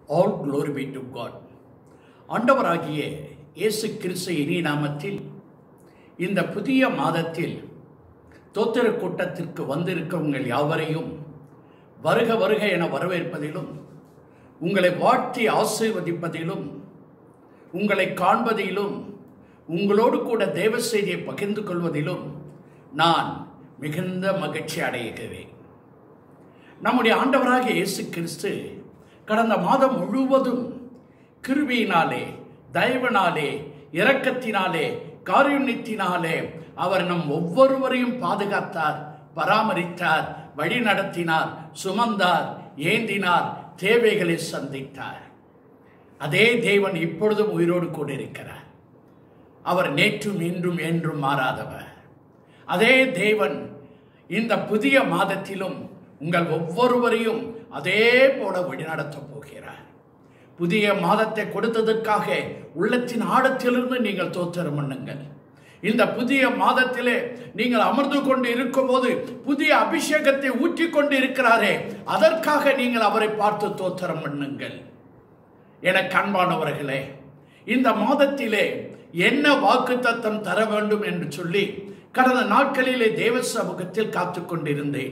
all glory be to God ஆண்டவராகிய இயேசு கிறிஸ்து இனி நாமத்தில் இந்த புதிய மாதத்தில் தோத்திர கூட்டத்திற்கு வந்திருக்கவங்கள் யாவரையும் வருக வருக என வரவேற்பதிலும் உங்களை வாழ்த்தி ஆசீர்வதிப்பதிலும் உங்களை காண்பதிலும் உங்களோடு கூட தேவ செய்தியை பகிர்ந்து கொள்வதிலும் நான் மிகுந்த மகிழ்ச்சி அடைகிறேன் நம்முடைய ஆண்டவராகிய இயேசு கிறிஸ்து கடந்த மாதம் முழுவதும் கிருபியினாலே தயவனாலே இரக்கத்தினாலே காருண்யத்தினாலே அவர் நம் ஒவ்வொருவரையும் பாதுகாத்தார் பராமரித்தார் வழி நடத்தினார் சுமந்தார் ஏந்தினார் தேவைகளை சந்தித்தார் அதே தேவன் இப்பொழுதும் உயிரோடு கூட இருக்கிறார் அவர் நேற்றும் இன்றும் என்றும் மாறாதவர் அதே தேவன் இந்த புதிய மாதத்திலும் உங்கள் ஒவ்வொருவரையும் அதே போல வழிநடத்தப் போகிறார் புதிய மாதத்தை கொடுத்ததற்காக உள்ளத்தின் ஆழத்திலிருந்து நீங்கள் தோத்திரம் பண்ணுங்கள் இந்த புதிய மாதத்திலே நீங்கள் அமர்ந்து கொண்டு இருக்கும்போது புதிய அபிஷேகத்தை ஊற்றிக் கொண்டு இருக்கிறாரே அதற்காக நீங்கள் அவரை பார்த்து தோத்திரம் பண்ணுங்கள் என கண்பானவர்களே இந்த மாதத்திலே என்ன வாக்குத்தத்தம் தர வேண்டும் என்று சொல்லி கடந்த நாட்களிலே தேவ சமூகத்தில் காத்து கொண்டிருந்தேன்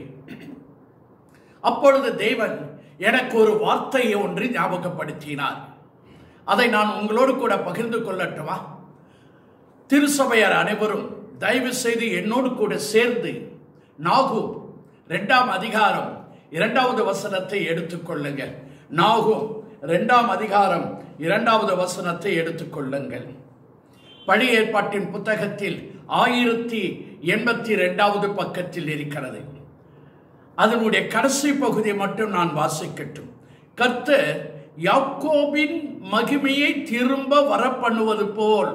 அப்பொழுது தேவன் எனக்கு ஒரு வார்த்தையை ஒன்று ஞாபகப்படுத்தினார் அதை நான் உங்களோடு கூட பகிர்ந்து கொள்ளட்டுமா திருசபையார் அனைவரும் தயவு செய்து என்னோடு கூட சேர்ந்து நாகும் இரண்டாம் அதிகாரம் இரண்டாவது வசனத்தை எடுத்துக்கொள்ளுங்கள் நாகும் இரண்டாம் அதிகாரம் இரண்டாவது வசனத்தை எடுத்துக்கொள்ளுங்கள் பழைய ஏற்பாட்டின் புத்தகத்தில் ஆயிரத்தி எண்பத்தி ரெண்டாவது பக்கத்தில் இருக்கிறது அதனுடைய கடைசி பகுதியை மட்டும் நான் வாசிக்கட்டும் கர்த்தர் யாக்கோபின் மகிமையை திரும்ப வரப்பண்ணுவது போல்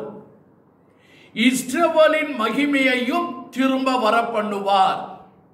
இஸ்ரவேலின் மகிமையையும் திரும்ப வரப்பண்ணுவார்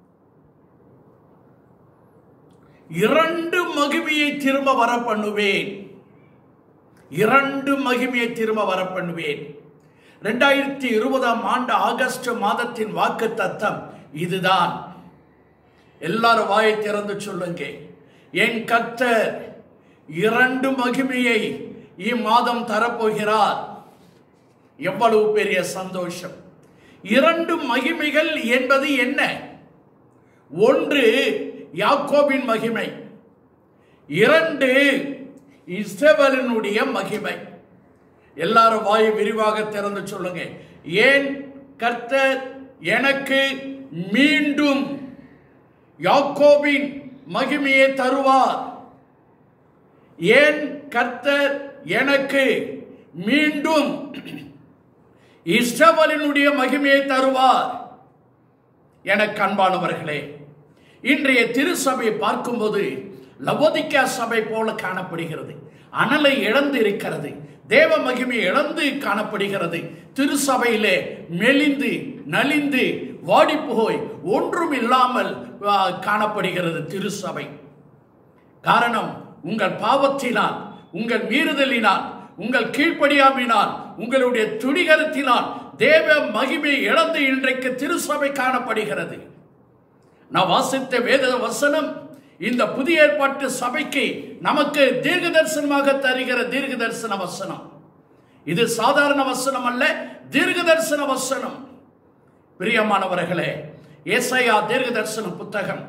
இரண்டு மகிமையை திரும்ப வரப்பண்ணுவேன் இரண்டு மகிமையை திரும்ப வரப்பண்ணுவேன் ரெண்டாயிரத்தி இருபதாம் ஆண்டு ஆகஸ்ட் மாதத்தின் வாக்கு தத்தம் இதுதான் எல்லாரும் வாயை திறந்து சொல்லுங்க என் கர்த்தர் இரண்டு மகிமையை இம்மாதம் தரப்போகிறார் எவ்வளவு பெரிய சந்தோஷம் இரண்டு மகிமைகள் என்பது என்ன ஒன்று யாக்கோபின் மகிமை இரண்டு இஸ்ரவேலினுடைய மகிமை எல்லாரும் வாயை விரிவாக திறந்து சொல்லுங்க ஏன் கர்த்தர் எனக்கு மீண்டும் யாக்கோபின் மகிமையை தருவார் ஏன் கர்த்தர் எனக்கு மீண்டும் இஸ்ரவலினுடைய மகிமையை தருவார் என கண்பானவர்களே இன்றைய திருசபையை பார்க்கும்போது லவோதிக்கா சபை போல காணப்படுகிறது அனலை இழந்து இருக்கிறது தேவ மகிமை இழந்து காணப்படுகிறது திருசபையிலே மெலிந்து நலிந்து வாடி போய் ஒன்றும் இல்லாமல் காணப்படுகிறது திருசபை காரணம் உங்கள் பாவத்தினால் உங்கள் மீறுதலினால் உங்கள் கீழ்ப்படியாமினால் உங்களுடைய துணிகரத்தினால் தேவ மகிமை இழந்து இன்றைக்கு திருசபை காணப்படுகிறது நான் வாசித்த வேத வசனம் இந்த புதிய ஏற்பாட்டு சபைக்கு நமக்கு தீர்க்க தரிசனமாக தருகிற தீர்க்க தரிசன வசனம் இது சாதாரண வசனம் அல்ல தீர்க்க தரிசன வசனம் பிரியமானவர்களே ஏசையா தீர்க்க தரிசன புத்தகம்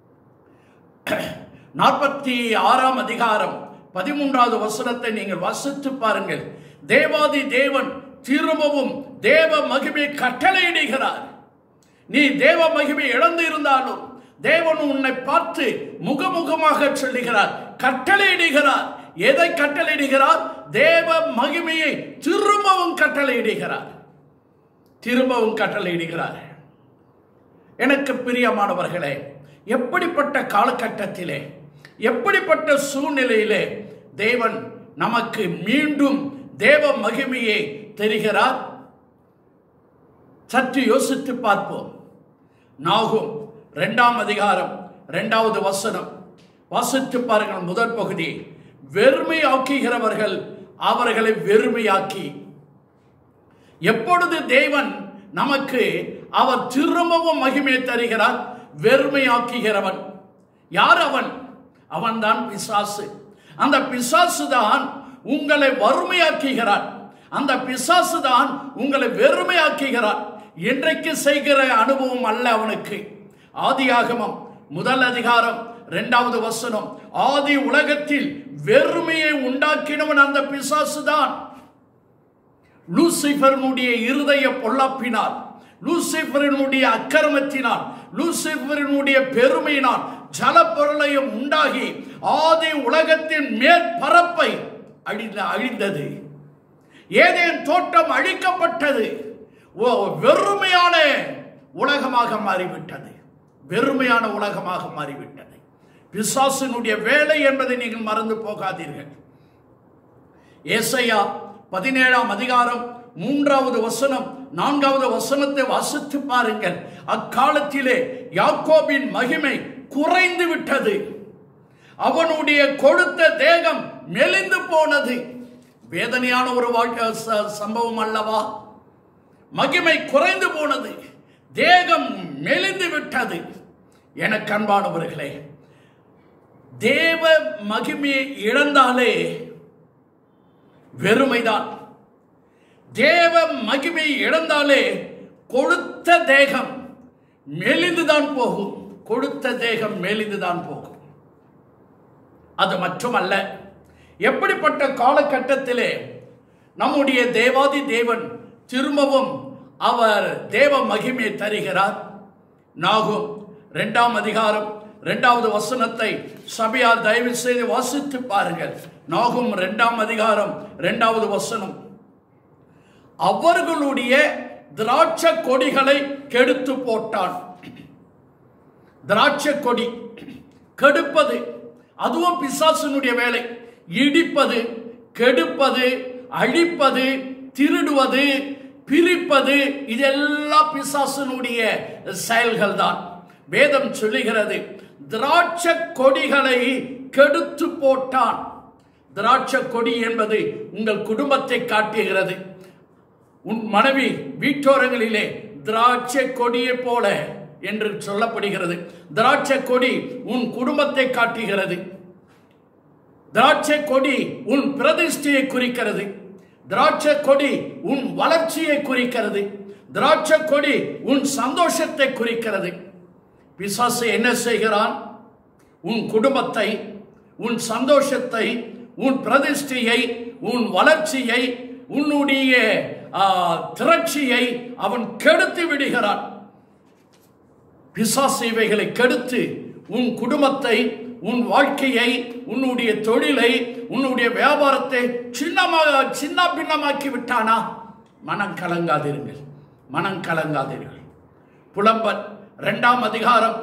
நாற்பத்தி ஆறாம் அதிகாரம் பதிமூன்றாவது வசனத்தை நீங்கள் வசித்து பாருங்கள் தேவாதி தேவன் திரும்பவும் தேவ மகிமை கட்டளையிடுகிறார் நீ தேவ மகிமை இழந்து இருந்தாலும் தேவன் உன்னை பார்த்து முகமுகமாக சொல்லுகிறார் கட்டளையிடுகிறார் எதை கட்டளையிடுகிறார் தேவ மகிமையை திரும்பவும் கட்டளையிடுகிறார் திரும்பவும் கட்டளையிடுகிறார் எனக்கு பிரியமானவர்களே எப்படிப்பட்ட காலகட்டத்திலே எப்படிப்பட்ட சூழ்நிலையிலே தேவன் நமக்கு மீண்டும் தேவ மகிமையை தெரிகிறார் சற்று யோசித்து பார்ப்போம் நாகும் இரண்டாம் அதிகாரம் இரண்டாவது வசனம் வாசித்து பாருங்கள் முதல் பகுதி வெறுமையாக்குகிறவர்கள் அவர்களை வெறுமையாக்கி எப்பொழுது தேவன் நமக்கு அவர் திரும்பவும் மகிமை தருகிறார் வெறுமையாக்குகிறவன் யார் அவன் அவன்தான் பிசாசு அந்த பிசாசு தான் உங்களை வறுமையாக்குகிறான் அந்த பிசாசு தான் உங்களை வெறுமையாக்குகிறான் என்றைக்கு செய்கிற அனுபவம் அல்ல அவனுக்கு ஆதியாகமம் முதல் அதிகாரம் இரண்டாவது வசனம் ஆதி உலகத்தில் வெறுமையை உண்டாக்கினவன் அந்த பிசாசு தான் லூசிபரனுடைய இருதய பொல்லாப்பினால் லூசிபரனுடைய அக்கிரமத்தினால் லூசிபரனுடைய பெருமையினால் ஜலப்பொருளையும் உண்டாகி ஆதி உலகத்தின் மேற்பரப்பை அழிந்த அழிந்தது ஏதேன் தோட்டம் அழிக்கப்பட்டது ஓ வெறுமையான உலகமாக மாறிவிட்டது வெறுமையான உலகமாக மாறிவிட்டது பிசாசினுடைய வேலை என்பதை நீங்கள் மறந்து போகாதீர்கள் ஏசையா பதினேழாம் அதிகாரம் மூன்றாவது வசனம் நான்காவது வசனத்தை வாசித்து பாருங்கள் அக்காலத்திலே யாக்கோபின் மகிமை குறைந்து விட்டது அவனுடைய கொடுத்த தேகம் மெலிந்து போனது வேதனையான ஒரு வாழ்க்கை ச- சம்பவம் அல்லவா மகிமை குறைந்து போனது தேகம் மெலிந்து விட்டது எனக்கு அன்பானவர்களே தேவ மகிமையை இழந்தாலே வெறுமைதான் தேவ மகிமையை இழந்தாலே கொடுத்த தேகம் மெலிந்துதான் போகும் கொடுத்த தேகம் மெலிந்துதான் போகும் அது மட்டுமல்ல எப்படிப்பட்ட காலகட்டத்திலே நம்முடைய தேவாதி தேவன் திரும்பவும் அவர் தேவ மகிமையை தருகிறார் நாகும் இரண்டாம் அதிகாரம் இரண்டாவது வசனத்தை சபையார் தயவு செய்து வாசித்து பாருங்கள் நாகும் இரண்டாம் அதிகாரம் இரண்டாவது வசனம் அவர்களுடைய திராட்சை கொடிகளை கெடுத்து போட்டான் திராட்சை கொடி கெடுப்பது அதுவும் பிசாசினுடைய வேலை இடிப்பது கெடுப்பது அழிப்பது திருடுவது பிரிப்பது இதெல்லாம் பிசாசினுடைய செயல்கள் தான் வேதம் சொல்லுகிறது திராட்சை கொடிகளை கெடுத்து போட்டான் திராட்சை கொடி என்பது உங்கள் குடும்பத்தை காட்டுகிறது உன் மனைவி வீட்டோரங்களிலே திராட்சை கொடியை போல என்று சொல்லப்படுகிறது திராட்சை கொடி உன் குடும்பத்தை காட்டுகிறது திராட்சை கொடி உன் பிரதிஷ்டையை குறிக்கிறது திராட்சை கொடி உன் வளர்ச்சியை குறிக்கிறது திராட்சை கொடி உன் சந்தோஷத்தை குறிக்கிறது பிசாசு என்ன செய்கிறான் உன் குடும்பத்தை உன் சந்தோஷத்தை உன் பிரதிஷ்டையை உன் வளர்ச்சியை உன்னுடைய ஆ, திரட்சியை அவன் கெடுத்து விடுகிறான் பிசாசு இவைகளை கெடுத்து உன் குடும்பத்தை உன் வாழ்க்கையை உன்னுடைய தொழிலை உன்னுடைய வியாபாரத்தை சின்னமாக சின்ன பின்னமாக்கி விட்டானா மனம் கலங்காதிருங்கள் மனம் கலங்காதீர்கள் புலம்பல் இரண்டாம் அதிகாரம்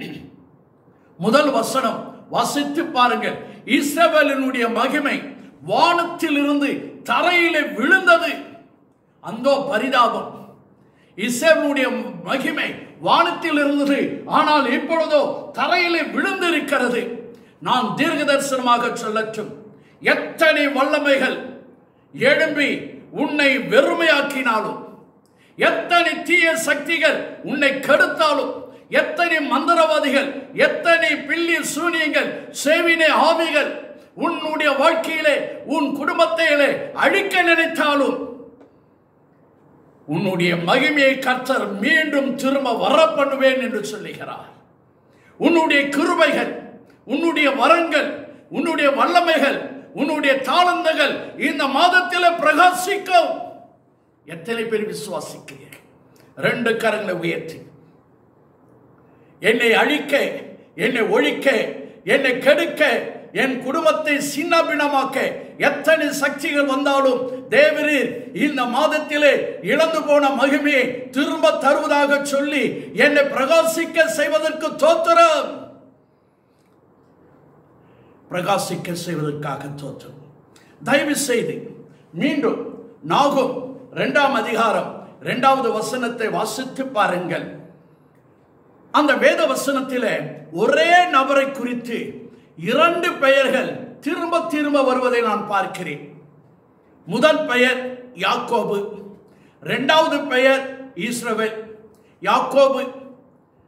முதல் வசனம் வாசித்து பாருங்கள் இஸ்ரவேலினுடைய மகிமை வானத்திலிருந்து தரையிலே விழுந்தது அந்தோ பரிதாபம் இஸ்ரவேலுடைய மகிமை வானத்தில் இருந்தது ஆனால் இப்பொழுதோ தரையிலே விழுந்திருக்கிறது நான் தீர்க்க தரிசனமாக சொல்லட்டும் எத்தனை வல்லமைகள் எழும்பி உன்னை வெறுமையாக்கினாலும் எத்தனை தீய சக்திகள் உன்னை கெடுத்தாலும் எத்தனை மந்திரவாதிகள் எத்தனை பில்லி சூனியங்கள் சேவினை ஆவிகள் உன்னுடைய வாழ்க்கையிலே உன் குடும்பத்திலே அழிக்க நினைத்தாலும் உன்னுடைய மகிமையை கர்த்தர் மீண்டும் திரும்ப வர பண்ணுவேன் என்று சொல்லுகிறார் உன்னுடைய கிருபைகள் உன்னுடைய வரங்கள் உன்னுடைய வல்லமைகள் உன்னுடைய தாளந்தங்கள் இந்த மாதத்தில் பிரகாசிக்கும் எத்தனை பேர் விசுவாசிக்கிறீர்கள் ரெண்டு கரங்களை உயர்த்தி என்னை அழிக்க என்னை ஒழிக்க என்னை கெடுக்க என் குடும்பத்தை சின்னபின்னமாக்க எத்தனை சக்திகள் வந்தாலும் தேவரீர் இந்த மாதத்திலே இழந்து போன மகிமையை திரும்ப தருவதாக சொல்லி என்னை பிரகாசிக்க செய்வதற்கு தோத்திரம் பிரகாசிக்க செய்வதற்காக தோற்றம் தயவு செய்து மீண்டும் நாகும் இரண்டாம் அதிகாரம் இரண்டாவது வசனத்தை வாசித்து பாருங்கள் அந்த வேத வசனத்திலே ஒரே நபரை குறித்து இரண்டு பெயர்கள் திரும்ப திரும்ப வருவதை நான் பார்க்கிறேன் முதல் பெயர் யாக்கோபு இரண்டாவது பெயர் ஈஸ்ரவேல் யாக்கோபு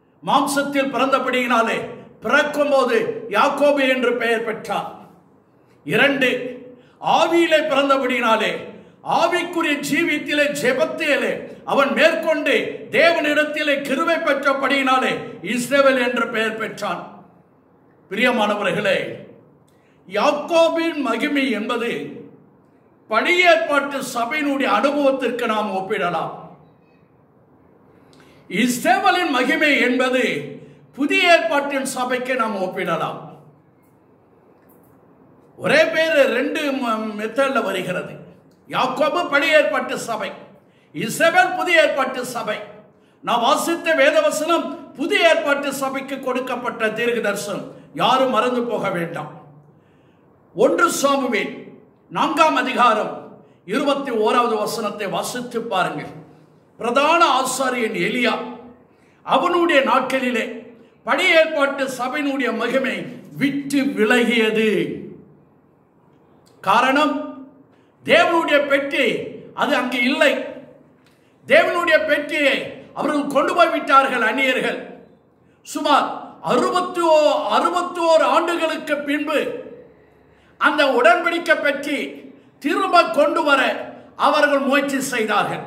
மாம்சத்தில் பிறந்தபடியினாலே பிறக்கும் போது யாக்கோபு என்று பெயர் பெற்றார் இரண்டு ஆவியிலே பிறந்தபடினாலே ஆவிக்குரிய ஜீவியத்திலே ஜெபத்திலே அவன் மேற்கொண்டு தேவனிடத்திலே கிருபை பெற்றபடியினாலே இஸ்ரவேல் என்று பெயர் பெற்றான் பிரியமானவர்களே யாக்கோபின் மகிமை என்பது படியேற்பாட்டு சபையினுடைய அனுபவத்திற்கு நாம் ஒப்பிடலாம் இஸ்ரேவலின் மகிமை என்பது புதிய ஏற்பாட்டின் சபைக்கு நாம் ஒப்பிடலாம் ஒரே பேர் ரெண்டு மெத்தட்ல வருகிறது யாக்கோபு பழைய ஏற்பாட்டு சபை இஸ்ரவேல் புதிய ஏற்பாட்டு சபை நான் வாசித்த வேதவசனம் புதிய ஏற்பாட்டு சபைக்கு கொடுக்கப்பட்ட தீர்க்க தரிசனம் யாரும் மறந்து போக வேண்டாம் ஒன்று சாமுவேல் நான்காம் அதிகாரம் இருபத்தி ஓராவது வசனத்தை வாசித்து பாருங்கள் பிரதான ஆசாரியன் எலியா அவனுடைய நாட்களிலே பழைய ஏற்பாட்டு சபையினுடைய மகிமை விட்டு விலகியது காரணம் தேவனுடைய பெட்டி அது அங்கு இல்லை தேவனுடைய பெட்டியை அவர்கள் கொண்டு போய் விட்டார்கள் அந்நியர்கள் சுமார் அறுபத்தி ஓ அறுபத்தி ஓர் ஆண்டுகளுக்கு பின்பு அந்த உடன்படிக்கை பெட்டி திரும்ப கொண்டு வர அவர்கள் முயற்சி செய்தார்கள்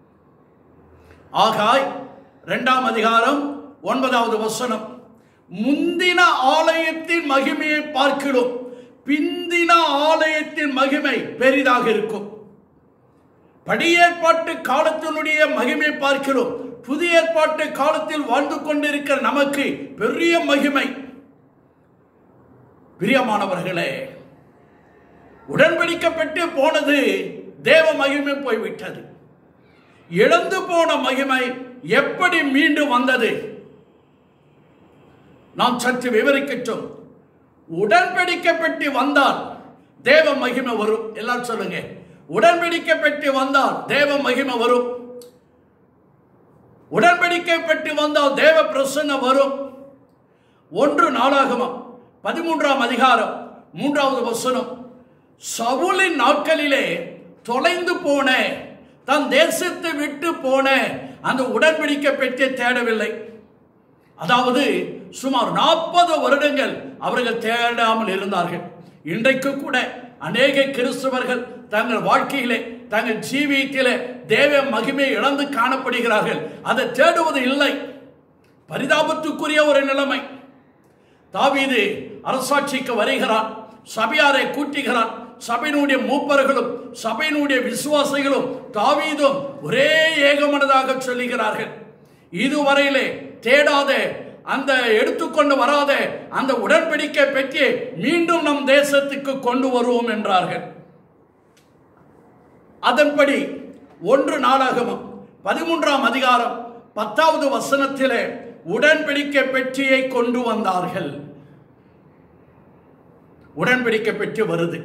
ஆகாய் இரண்டாம் அதிகாரம் ஒன்பதாவது வசனம் முந்தின ஆலயத்தின் மகிமையை பார்க்கிறோம் பிந்தின ஆலயத்தின் மகிமை பெரிதாக இருக்கும் படியேற்பாட்டு காலத்தினுடைய மகிமை பார்க்கிறோம் புதிய ஏற்பாட்டு காலத்தில் வாழ்ந்து கொண்டிருக்கிற நமக்கு பெரிய மகிமை பிரியமானவர்களே உடன்படிக்கப்பட்டு போனது தேவ மகிமை போய்விட்டது இழந்து போன மகிமை எப்படி மீண்டும் வந்தது நாம் சற்று விவரிக்கட்டும் உடன்படிக்கப்பட்டு வந்தால் தேவ மகிமை வரும் எல்லாம் சொல்லுங்க உடன்படிக்கப்பட்டு வந்தால் தேவ மகிமை வரும் உடன்படிக்கப்பட்டு வந்தால் தேவ பிரசன்னம் வரும் ஒன்று நாளாகமம் பதிமூன்றாம் அதிகாரம் மூன்றாவது வசனம் சவுலின் நாட்களிலே தொலைந்து போன தன் தேசத்தை விட்டு போன அந்த உடன்படிக்கை பெற்று தேடவில்லை அதாவது சுமார் நாற்பது வருடங்கள் அவர்கள் தேடாமல் இருந்தார்கள் இன்றைக்கு கூட அநேக கிறிஸ்தவர்கள் தங்கள் வாழ்க்கையிலே தங்கள் ஜீவியத்திலே தேவ மகிமையை இழந்து காணப்படுகிறார்கள் அதை தேடுவது இல்லை பரிதாபத்துக்குரிய ஒரு நிலைமை தாவீது அரசாட்சிக்கு வருகிறான் சபையாரை கூட்டுகிறான் சபையினுடைய மூப்பர்களும் சபையினுடைய விசுவாசிகளும் தாவீதும் ஒரே ஏகமனதாக சொல்லுகிறார்கள் இதுவரையிலே தேடாத அந்த எடுத்துக்கொண்டு வராத அந்த உடன்படிக்கை பெற்று மீண்டும் நம் தேசத்துக்கு கொண்டு வருவோம் என்றார்கள் அதன்படி ஒன்று நாளாகமம் பதிமூன்றாம் அதிகாரம் பத்தாவது வசனத்திலே உடன்படிக்கை பெற்றியை கொண்டு வந்தார்கள் உடன்படிக்கை பெற்று வருது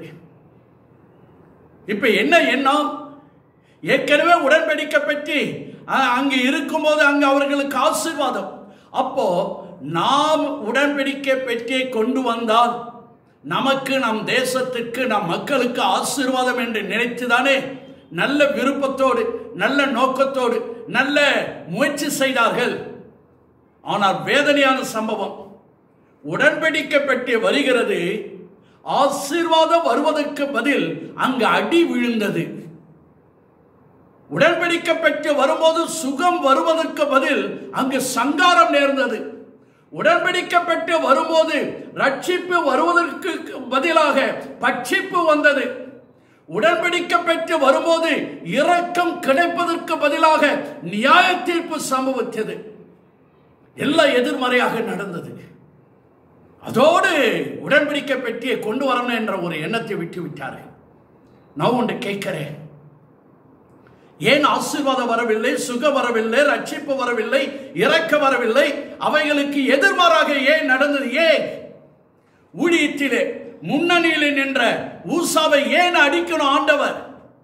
இப்ப என்ன எண்ணம் ஏற்கனவே உடன்படிக்கை பெற்றி அ- அங்கு இருக்கும்போது அங்கு அவர்களுக்கு ஆசீர்வாதம் அப்போ நாம் உடன்படிக்கை பெற்றியை கொண்டு வந்தால் நமக்கு நம் தேசத்துக்கு நம் மக்களுக்கு ஆசீர்வாதம் என்று நினைத்துதானே நல்ல விருப்பத்தோடு நல்ல நோக்கத்தோடு நல்ல முயற்சி செய்தார்கள் ஆனால் வேதனையான சம்பவம் உடன்படிக்கை பெற்று வருகிறது ஆசீர்வாதம் வருவதற்கு பதில் அங்கு அடி விழுந்தது உடன்படிக்கை பெற்று வரும்போது சுகம் வருவதற்கு பதில் அங்கு சங்காரம் நேர்ந்தது உடன்படிக்கை பெற்று வரும்போது ரட்சிப்பு வருவதற்கு பதிலாக பட்சிப்பு வந்தது உடன்படிக்கை பெற்று வரும்போது இரக்கம் கிடைப்பதற்கு பதிலாக நியாய தீர்ப்பு சம்பவித்தது எல்லாம் எதிர்மறையாக நடந்தது அதோடு உடன்படிக்கை பெட்டியை கொண்டு வரணும் என்ற ஒரு எண்ணத்தை விட்டு விட்டார்கள் நான் ஒன்று கேட்கிறேன் ஏன் ஆசீர்வாதம் வரவில்லை சுக வரவில்லை ரட்சிப்பு வரவில்லை இறக்க வரவில்லை அவைகளுக்கு எதிர்மாறாக ஏன் நடந்தது ஏன் ஊழியத்திலே முன்னணியில் நின்ற ஊசாவை ஏன் அடிக்கணும் ஆண்டவர்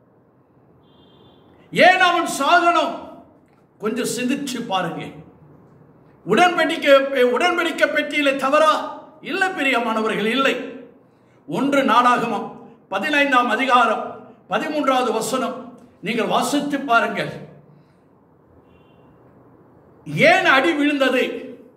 ஏன் அவன் சாகணும் கொஞ்சம் சிந்திச்சு பாருங்க உடன்படிக்கை உடன்படிக்கை பெட்டியிலே தவறா இல்லை பிரியமானவர்கள் இல்லை ஒன்று நாடாகமம் பதினைந்தாம் அதிகாரம் பதிமூன்றாவது வசனம் நீங்கள் வாசித்து பாருங்கள் ஏன் அடி விழுந்தது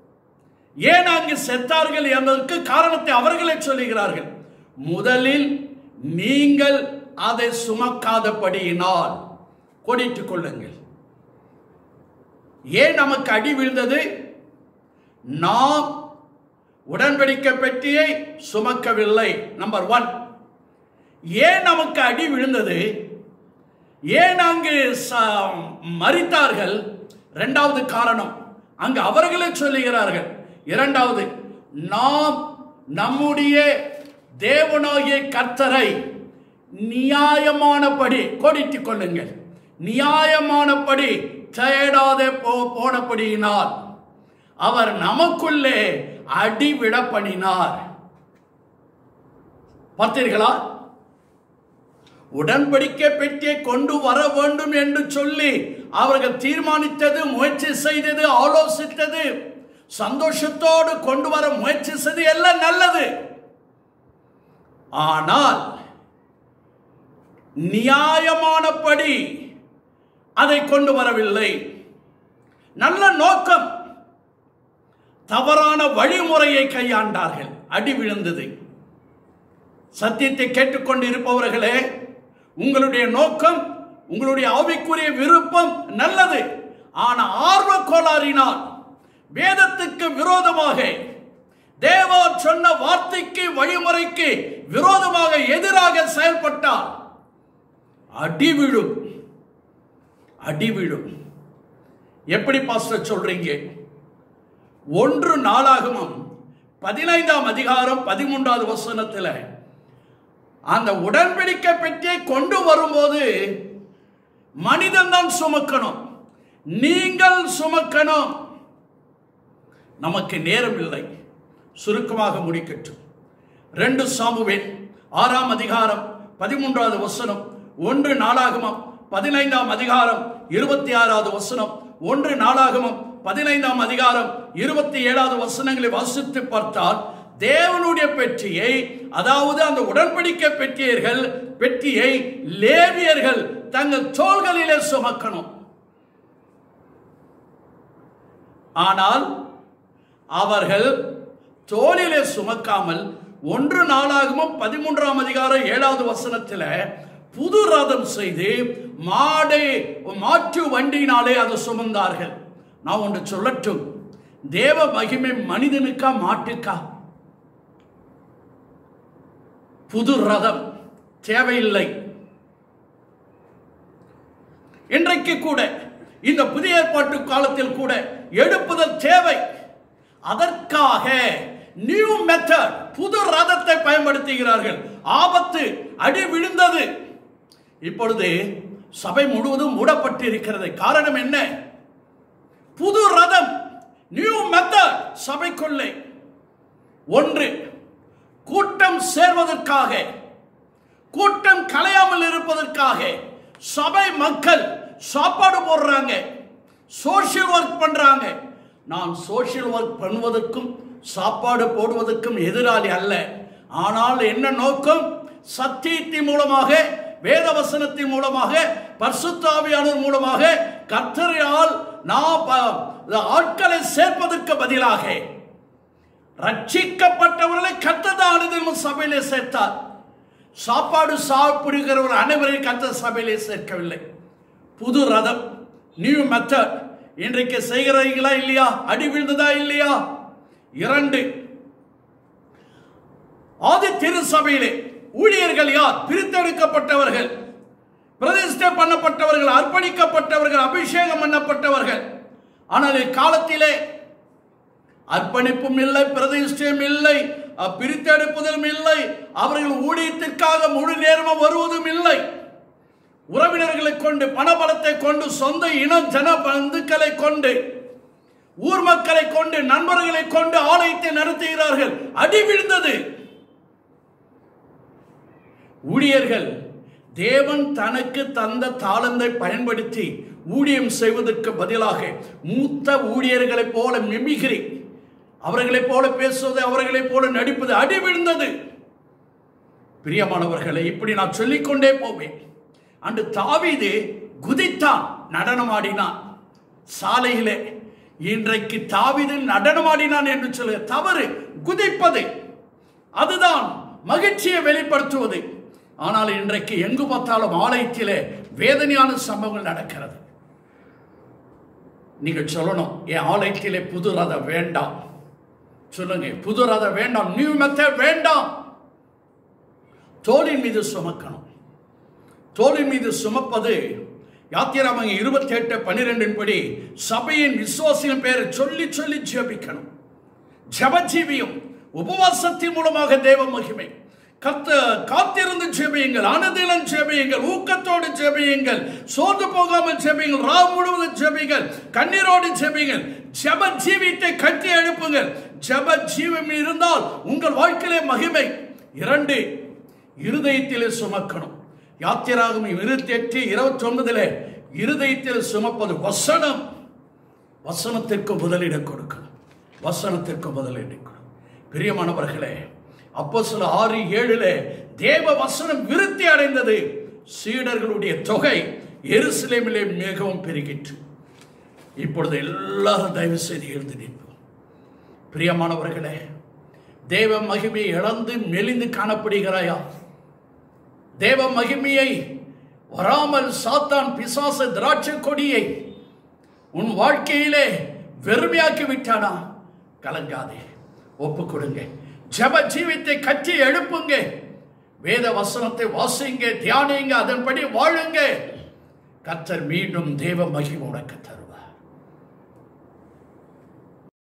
ஏன் அங்கு செத்தார்கள் என்பதற்கு காரணத்தை அவர்களே சொல்லுகிறார்கள் முதலில் நீங்கள் அதை சுமக்காதபடியினால் கொடிட்டுக் கொள்ளுங்கள் ஏன் நமக்கு அடி விழுந்தது நாம் உடன்படிக்கை பெட்டியை சுமக்கவில்லை நம்பர் ஒன் ஏன் நமக்கு அடி விழுந்தது ஏன் அங்கு ச- மரித்தார்கள் இரண்டாவது காரணம் அங்கு அவர்களே சொல்லுகிறார்கள் இரண்டாவது நாம் நம்முடைய தேவனாகிய கர்த்தரை நியாயமானபடி கோடிட்டுக் கொள்ளுங்கள் நியாயமானபடி தேடாதே போ போனபடியினால் அவர் நமக்குள்ளே அடிவிட பண்ணினார் பார்த்தீர்களா உடன்படிக்கை பெட்டியை கொண்டு வர வேண்டும் என்று சொல்லி அவர்கள் தீர்மானித்தது முயற்சி செய்தது ஆலோசித்தது சந்தோஷத்தோடு கொண்டு வர முயற்சி செய்தது எல்லாம் நல்லது ஆனால் நியாயமானபடி அதை கொண்டு வரவில்லை நல்ல நோக்கம் தவறான வழிமுறையை கையாண்டார்கள் அடி விழுந்தது சத்தியத்தை கேட்டுக்கொண்டு இருப்பவர்களே உங்களுடைய நோக்கம் உங்களுடைய ஆவிக்குரிய விருப்பம் நல்லது ஆனா ஆர்வ கோளாறினால் வேதத்துக்கு விரோதமாக தேவா சொன்ன வார்த்தைக்கு வழிமுறைக்கு விரோதமாக எதிராக செயல்பட்டால் அடி விழும் அடி விழும் எப்படி பாஸ்டர் சொல்றீங்க ஒன்று நாளாகமும் பதினைந்தாம் அதிகாரம் பதிமூன்றாவது வசனத்தில் அந்த உடன்படிக்கை பெட்டியை கொண்டு வரும்போது மனிதன் தான் சுமக்கணும் நீங்கள் சுமக்கணும் நமக்கு நேரம் இல்லை சுருக்கமாக முடிக்கட்டும் ரெண்டு சாமுவேல் ஆறாம் அதிகாரம் பதிமூன்றாவது வசனம் ஒன்று நாளாகமம் பதினைந்தாம் அதிகாரம் இருபத்தி ஆறாவது வசனம் ஒன்று நாளாகமம் பதினைந்தாம் அதிகாரம் இருபத்தி ஏழாவது வசனங்களை வாசித்து பார்த்தால் தேவனுடைய பெட்டியை அதாவது அந்த உடன்படிக்கை பெட்டியர்கள் பெட்டியை லேவியர்கள் தங்கள் தோள்களிலே சுமக்கணும் ஆனால் அவர்கள் தோளிலே சுமக்காமல் ஒன்று நாளாகமும் பதிமூன்றாம் அதிகாரம் ஏழாவது வசனத்தில் புது ரதம் செய்து மாடை மாற்று வண்டியினாலே அதை சுமந்தார்கள் நான் ஒன்று சொல்லட்டும் தேவ மகிமை மனிதனுக்கா மாட்டுக்கா புது ரதம் தேவையில்லை இன்றைக்கு கூட இந்த புதிய ஏற்பாட்டு காலத்தில் கூட எழுப்புதல் தேவை அதற்காக நியூ மெத்தட் புது ரதத்தை பயன்படுத்துகிறார்கள் ஆபத்து அடி விழுந்தது இப்பொழுது சபை முழுவதும் மூடப்பட்டு இருக்கிறது காரணம் என்ன புது ரதம் நியூ மெத்தட் சபைக்குள்ளே ஒன்று கூட்டம் சேர்வதற்காக கூட்டம் கலையாமல் இருப்பதற்காக சபை மக்கள் சாப்பாடு போடுறாங்க சோஷியல் ஒர்க் பண்றாங்க நான் சோஷியல் ஒர்க் பண்ணுவதற்கும் சாப்பாடு போடுவதற்கும் எதிராளி அல்ல ஆனால் என்ன நோக்கம் சத்தியத்தின் மூலமாக வேதவசனத்தின் மூலமாக பரிசுத்தாவியானவர் மூலமாக கத்தரையால் நான் ப- ஆட்களை சேர்ப்பதற்கு பதிலாக ரட்சிக்கப்பட்டவர்களை கத்ததானது சபையிலே சேர்த்தார் சாப்பாடு சாப்பிடுகிறவர் அனைவரையும் கத்த சபையிலே சேர்க்கவில்லை புது ரதம் நியூ மெத்தட் இன்றைக்கு செய்கிறீங்களா இல்லையா அடி விழுந்ததா இல்லையா இரண்டு ஆதி திருச்சபையிலே ஊழியர்கள் யார் பிரித்தெடுக்கப்பட்டவர்கள் பிரதிஷ்டை பண்ணப்பட்டவர்கள் அர்ப்பணிக்கப்பட்டவர்கள் அபிஷேகம் பண்ணப்பட்டவர்கள் ஆனால் இக்காலத்திலே அர்ப்பணிப்பும் இல்லை பிரதிஷ்டையும் இல்லை அஹ், பிரித்தெடுப்பதும் இல்லை அவர்கள் ஊழியத்திற்காக முழு நேரமும் வருவதும் இல்லை உறவினர்களை கொண்டு பணபலத்தை கொண்டு சொந்த இன ஜன பந்துக்களை கொண்டு ஊர் மக்களை கொண்டு நண்பர்களை கொண்டு ஆலயத்தை நடத்துகிறார்கள் அடி விழுந்தது ஊழியர்கள் தேவன் தனக்கு தந்த தாளந்தை பயன்படுத்தி ஊழியம் செய்வதற்கு பதிலாக மூத்த ஊழியர்களைப் போல மிமிகிரி அவர்களைப் போல பேசுவது அவர்களைப் போல நடிப்பது அடி விழுந்தது பிரியமானவர்களை இப்படி நான் சொல்லிக்கொண்டே போவேன் அன்று தாவீது குதித்தான் நடனமாடினான் சாலையிலே இன்றைக்கு தாவீது நடனமாடினான் என்று சொல்ல தவறு குதிப்பது அதுதான் மகிழ்ச்சியை வெளிப்படுத்துவது ஆனால் இன்றைக்கு எங்கு பார்த்தாலும் ஆலயத்திலே வேதனையான சம்பவங்கள் நடக்கிறது நீங்கள் சொல்லணும் என் ஆலயத்திலே புது ரதம் வேண்டாம் சொல்லுங்க புது ரதம் வேண்டாம் நியூ மெத்தட் வேண்டாம் தோளின் மீது சுமக்கணும் தோளின் மீது சுமப்பது யாத்திராமங்க இருபத்தி எட்டு பன்னிரெண்டின் படி சபையின் விசுவாசியின் பேரை சொல்லி சொல்லி ஜெபிக்கணும் ஜபஜீவியம் உபவாசத்தின் மூலமாக தேவ மகிமை கத்த காத்திருந்து ஜெபியுங்கள் அனுதினம் ஜெபியுங்கள் ஊக்கத்தோடு ஜெபியுங்கள் சோர்ந்து போகாமல் ஜெபியுங்கள் ராவு முழுவதும் ஜெபியுங்கள் கண்ணீரோடு ஜெபியுங்கள் ஜப ஜீவியத்தை கட்டி எழுப்புங்கள் ஜப ஜீவம் இருந்தால் உங்கள் வாழ்க்கையிலே மகிமை இரண்டு இருதயத்திலே சுமக்கணும் யாத்திராகும் இருபத்தி எட்டு இருபத்தி ஒன்பதுல இருதயத்தில் சுமப்பது வசனம் வசனத்திற்கு முதலிடம் கொடுக்கணும் வசனத்திற்கு முதலிடம் கொடு பிரியமானவர்களே அப்போ சில ஆறு ஏழுல தேவ வசனம் விருத்தி அடைந்தது சீடர்களுடைய தொகை எருசலேமிலே மிகவும் பெருகிற்று இப்பொழுது எல்லாரும் தயவு செய்து எழுந்து நிற்போம் பிரியமானவர்களே தேவ மகிமையை இழந்து மெலிந்து காணப்படுகிறாயா தேவ மகிமையை வராமல் சாத்தான் பிசாச திராட்சை கொடியை உன் வாழ்க்கையிலே வெறுமையாக்கி விட்டானா கலங்காதே ஒப்பு கொடுங்க ஜப ஜீவித்தை கட்டி எழுப்புங்க வேத வசனத்தை வாசிங்க தியானிங்க அதன்படி வாழுங்க கத்தர் மீண்டும் தேவ மகிமை உனக்கு தருவார்